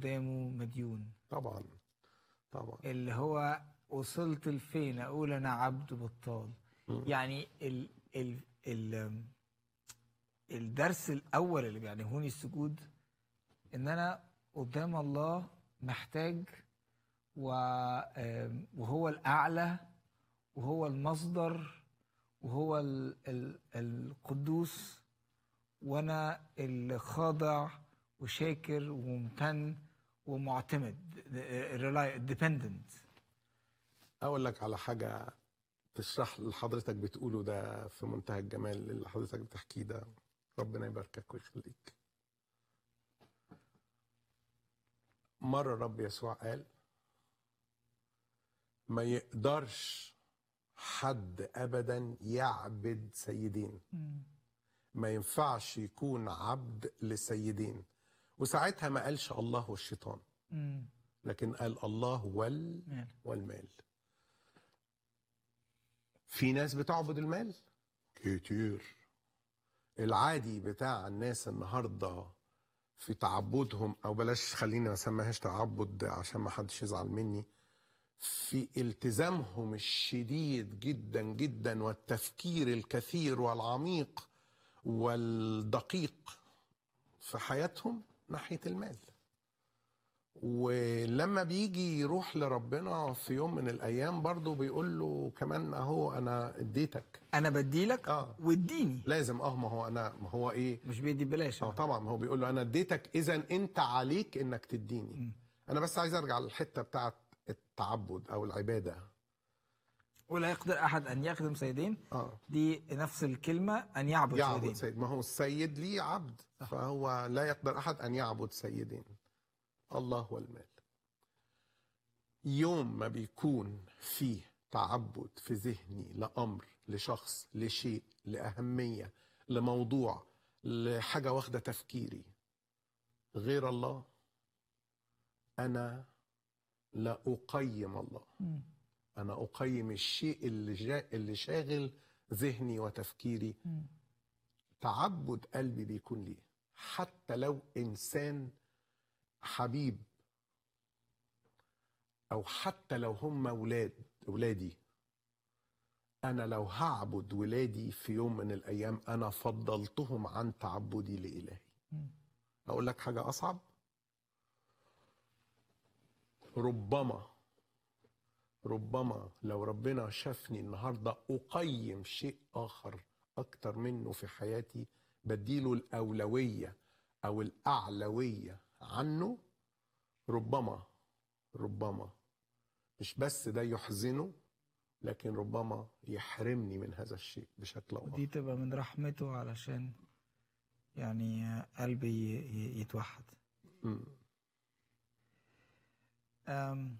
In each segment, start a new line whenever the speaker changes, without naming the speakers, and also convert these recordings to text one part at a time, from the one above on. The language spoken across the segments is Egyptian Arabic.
قدامه مديون
طبعا طبعا
اللي هو وصلت لفين اقول انا عبد بطال
مم.
يعني ال ال ال الدرس الاول اللي بيعلمهوني السجود ان انا قدام الله محتاج و آم، وهو الاعلى وهو المصدر وهو ال ال القدوس وانا الخاضع وشاكر وممتن ومعتمد ديبندنت
اقول لك على حاجه تشرح اللي حضرتك بتقوله ده في منتهى الجمال اللي حضرتك بتحكيه ده ربنا يباركك ويخليك مرة الرب يسوع قال ما يقدرش حد ابدا يعبد سيدين ما ينفعش يكون عبد لسيدين وساعتها ما قالش الله والشيطان لكن قال الله وال والمال في ناس بتعبد المال كتير العادي بتاع الناس النهارده في تعبدهم او بلاش خليني ما اسميهاش تعبد عشان ما حدش يزعل مني في التزامهم الشديد جدا جدا والتفكير الكثير والعميق والدقيق في حياتهم ناحيه المال ولما بيجي يروح لربنا في يوم من الايام برضه بيقول له كمان اهو انا اديتك
انا بديلك
اه
واديني
لازم اه ما هو انا ما هو ايه
مش بيدي ببلاش
اه طبعا ما هو بيقول له انا اديتك اذا انت عليك انك تديني انا بس عايز ارجع للحته بتاعت التعبد او العباده
ولا يقدر احد ان يخدم سيدين
اه
دي نفس الكلمه ان يعبد,
يعبد
سيدين
سيد ما هو السيد ليه عبد فهو لا يقدر احد ان يعبد سيدين الله والمال يوم ما بيكون فيه تعبد في ذهني لامر لشخص لشيء لاهميه لموضوع لحاجه واخده تفكيري غير الله انا لا اقيم الله
مم.
انا اقيم الشيء اللي جا اللي شاغل ذهني وتفكيري
مم.
تعبد قلبي بيكون ليه حتى لو انسان حبيب او حتى لو هم ولاد ولادي انا لو هعبد ولادي في يوم من الايام انا فضلتهم عن تعبدي لالهي
مم.
اقول لك حاجه اصعب ربما ربما لو ربنا شافني النهارده اقيم شيء اخر اكتر منه في حياتي بديله الاولويه او الاعلويه عنه ربما ربما مش بس ده يحزنه لكن ربما يحرمني من هذا الشيء بشكل او
ودي
اخر
تبقى من رحمته علشان يعني قلبي ي- ي- يتوحد
أمم،
أم،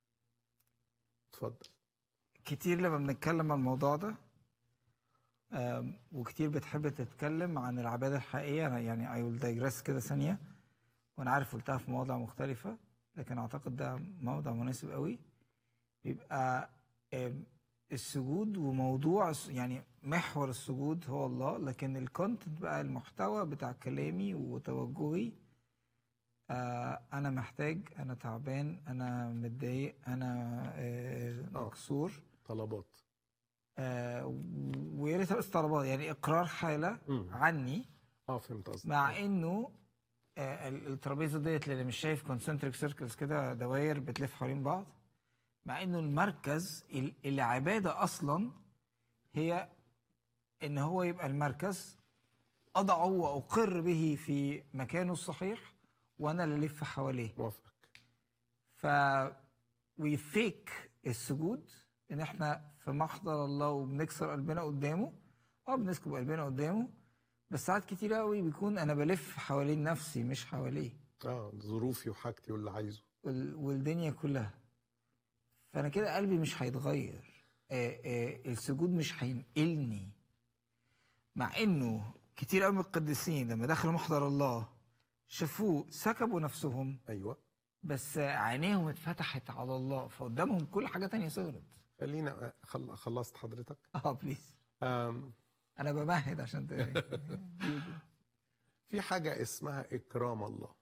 اتفضل
كتير لما بنتكلم عن الموضوع ده أم، وكتير بتحب تتكلم عن العبادة الحقيقية أنا يعني I will digress كده ثانية وأنا عارف قلتها في مواضع مختلفة لكن أعتقد ده موضع مناسب قوي بيبقى أم، السجود وموضوع الس- يعني محور السجود هو الله لكن الكونتنت بقى المحتوى بتاع كلامي وتوجهي آه، انا محتاج انا تعبان انا متضايق انا آه،
آه.
مكسور
طلبات
آه، ويا ريت بس طلبات يعني اقرار حاله
مم.
عني
اه فهمت قصدك
مع انه آه، ال- الترابيزه ديت اللي مش شايف كونسنتريك سيركلز كده دواير بتلف حوالين بعض مع انه المركز ال- العباده اصلا هي ان هو يبقى المركز اضعه واقر به في مكانه الصحيح وانا اللي الف حواليه
موافقك
ف ويفيك السجود ان احنا في محضر الله وبنكسر قلبنا قدامه اه بنسكب قلبنا قدامه بس ساعات كتير قوي بيكون انا بلف حوالين نفسي مش حواليه
اه ظروفي وحاجتي واللي عايزه
وال- والدنيا كلها فانا كده قلبي مش هيتغير آه، آه، السجود مش هينقلني مع انه كتير قوي من القديسين لما دخلوا محضر الله شافوه سكبوا نفسهم
ايوه
بس عينيهم اتفتحت على الله فقدامهم كل حاجه تانية صغرت
خلينا خل... خلصت حضرتك
اه بليز
آم،
انا بمهد عشان ت...
في حاجة اسمها إكرام الله